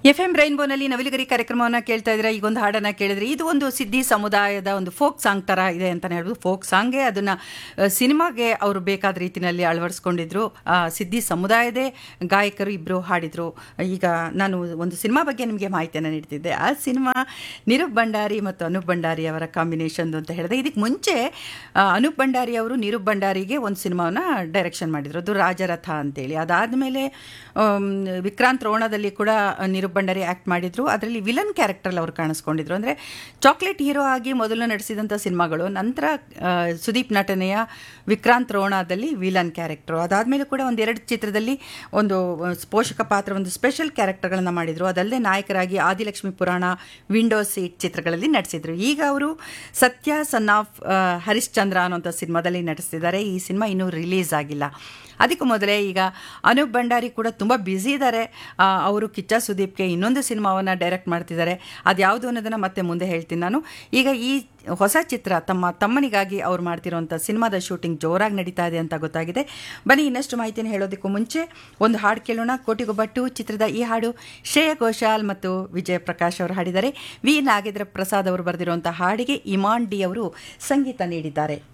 F M ರೈನ್ಬೋನಲ್ಲಿ ನವಿಲುಗರಿ ಕಾರ್ಯಕ್ರಮವನ್ನು ಕೇಳ್ತಾ ಇದ್ರೆ ಈಗ ಒಂದು ಹಾಡನ್ನು ಕೇಳಿದ್ರೆ ಇದು ಒಂದು ಸಿದ್ಧಿ ಸಮುದಾಯದ ಒಂದು ಫೋಕ್ ಸಾಂಗ್ ಥರ ಇದೆ ಅಂತಲೇ ಹೇಳ್ಬೋದು ಫೋಕ್ ಸಾಂಗೇ ಅದನ್ನು ಸಿನಿಮಾಗೆ ಅವರು ಬೇಕಾದ ರೀತಿಯಲ್ಲಿ ಅಳವಡಿಸ್ಕೊಂಡಿದ್ರು ಆ, ಸಿದ್ಧಿ ಸಮುದಾಯದೇ ಗಾಯಕರು ಇಬ್ಬರು ಹಾಡಿದರು ಈಗ ನಾನು ಒಂದು ಸಿನಿಮಾ ಬಗ್ಗೆ ನಿಮಗೆ ಮಾಹಿತಿಯನ್ನು ನೀಡ್ತಿದ್ದೆ ಆ ಸಿನಿಮಾ ನಿರೂಪ್ ಭಂಡಾರಿ ಮತ್ತು ಅನೂಪ್ ಭಂಡಾರಿ ಅವರ ಕಾಂಬಿನೇಷನ್ ಅಂತ ಹೇಳಿದೆ ಇದಕ್ಕೆ ಮುಂಚೆ ಆ, ಅನೂಪ್ ಭಂಡಾರಿ ಅವರು ನಿರೂಪ್ ಭಂಡಾರಿಗೆ ಒಂದು ಸಿನಿಮಾವನ್ನು ಡೈರೆಕ್ಷನ್ ಮಾಡಿದ್ರು ಅದು ರಾಜರಥ ಅಂತೇಳಿ ಅದಾದಮೇಲೆ ವಿಕ್ರಾಂತ್ ರೋಣದಲ್ಲಿ ಕೂಡ ನಿರೂಪ್ ಭಂಡಾರಿ ಆ್ಯಕ್ಟ್ ಮಾಡಿದ್ರು ಅದರಲ್ಲಿ ವಿಲನ್ ಕ್ಯಾರೆಕ್ಟರ್ ಅವರು ಕಾಣಿಸ್ಕೊಂಡಿದ್ರು ಅಂದರೆ ಚಾಕ್ಲೇಟ್ ಹೀರೋ ಆಗಿ ಮೊದಲು ನಡೆಸಿದಂಥ ಸಿನಿಮಾಗಳು ನಂತರ ಆ, ಸುದೀಪ್ ನಟನೆಯ ವಿಕ್ರಾಂತ್ ರೋಣದಲ್ಲಿ ವಿಲನ್ ಕ್ಯಾರೆಕ್ಟರ್ ಅದಾದಮೇಲೆ ಕೂಡ ಒಂದೆರಡು ಚಿತ್ರದಲ್ಲಿ ಒಂದು ಆ, ಪೋಷಕ ಪಾತ್ರ ಒಂದು ಸ್ಪೆಷಲ್ ಕ್ಯಾರೆಕ್ಟರ್ಗಳನ್ನು ಮಾಡಿದರು ಅದಲ್ಲದೆ ನಾಯಕರಾಗಿ ಆದಿಲಕ್ಷ್ಮಿ ಪುರಾಣ ವಿಂಡೋ ಸೀಟ್ ಚಿತ್ರಗಳಲ್ಲಿ ನಟಿಸಿದ್ರು ಈಗ ಅವರು ಸತ್ಯ ಸನ್ ಆಫ್ ಆ, ಹರಿಶ್ಚಂದ್ರ ಅನ್ನೋಂಥ ಸಿನಿಮಾದಲ್ಲಿ ನಟಿಸ್ತಿದ್ದಾರೆ ಈ ಸಿನಿಮಾ ಇನ್ನೂ ರಿಲೀಸ್ ಆಗಿಲ್ಲ ಅದಕ್ಕೂ ಮೊದಲೇ ಈಗ ಅನೂಪ್ ಭಂಡಾರಿ ಕೂಡ ತುಂಬ ಬ್ಯುಸಿ ಇದ್ದಾರೆ ಆ, ಅವರು ಕಿಚ್ಚ ಸುದೀಪ್ಗೆ ಇನ್ನೊಂದು ಸಿನಿಮಾವನ್ನು ಡೈರೆಕ್ಟ್ ಮಾಡ್ತಿದ್ದಾರೆ ಅದು ಯಾವುದು ಅನ್ನೋದನ್ನು ಮತ್ತೆ ಮುಂದೆ ಹೇಳ್ತೀನಿ ನಾನು ಈಗ ಈ ಹೊಸ ಚಿತ್ರ ತಮ್ಮ ತಮ್ಮನಿಗಾಗಿ ಅವ್ರು ಮಾಡ್ತಿರೋಂಥ ಸಿನಿಮಾದ ಶೂಟಿಂಗ್ ಜೋರಾಗಿ ನಡೀತಾ ಇದೆ ಅಂತ ಗೊತ್ತಾಗಿದೆ ಬನ್ನಿ ಇನ್ನಷ್ಟು ಮಾಹಿತಿಯನ್ನು ಹೇಳೋದಕ್ಕೂ ಮುಂಚೆ ಒಂದು ಹಾಡು ಕೇಳೋಣ ಕೋಟಿಗೊಬ್ಬ ಟು ಚಿತ್ರದ ಈ ಹಾಡು ಶ್ರೇಯ ಘೋಷಾಲ್ ಮತ್ತು ವಿಜಯ ಪ್ರಕಾಶ್ ಅವರು ಹಾಡಿದ್ದಾರೆ ವಿ ನಾಗೇಂದ್ರ ಪ್ರಸಾದ್ ಅವರು ಬರೆದಿರುವಂಥ ಹಾಡಿಗೆ ಇಮಾನ್ ಡಿ ಅವರು ಸಂಗೀತ ನೀಡಿದ್ದಾರೆ